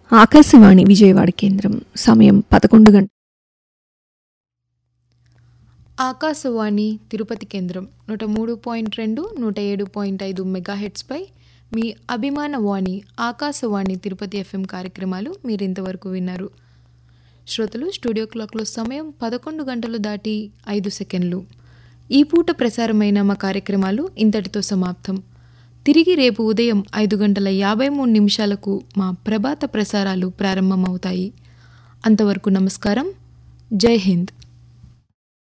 ఆకాశవాణి విజయవాడ కేంద్రం సమయం పదకొండు గంట ఆకాశవాణి తిరుపతి కేంద్రం నూట మూడు పాయింట్ రెండు నూట ఏడు పాయింట్ ఐదు మెగాహెట్స్పై మీ అభిమాన వాణి ఆకాశవాణి తిరుపతి ఎఫ్ఎం కార్యక్రమాలు మీరు ఇంతవరకు విన్నారు శ్రోతలు స్టూడియో క్లాక్లో సమయం పదకొండు గంటలు దాటి ఐదు సెకండ్లు ఈ పూట ప్రసారమైన మా కార్యక్రమాలు ఇంతటితో సమాప్తం తిరిగి రేపు ఉదయం ఐదు గంటల యాభై మూడు నిమిషాలకు మా ప్రభాత ప్రసారాలు ప్రారంభమవుతాయి అంతవరకు నమస్కారం జై హింద్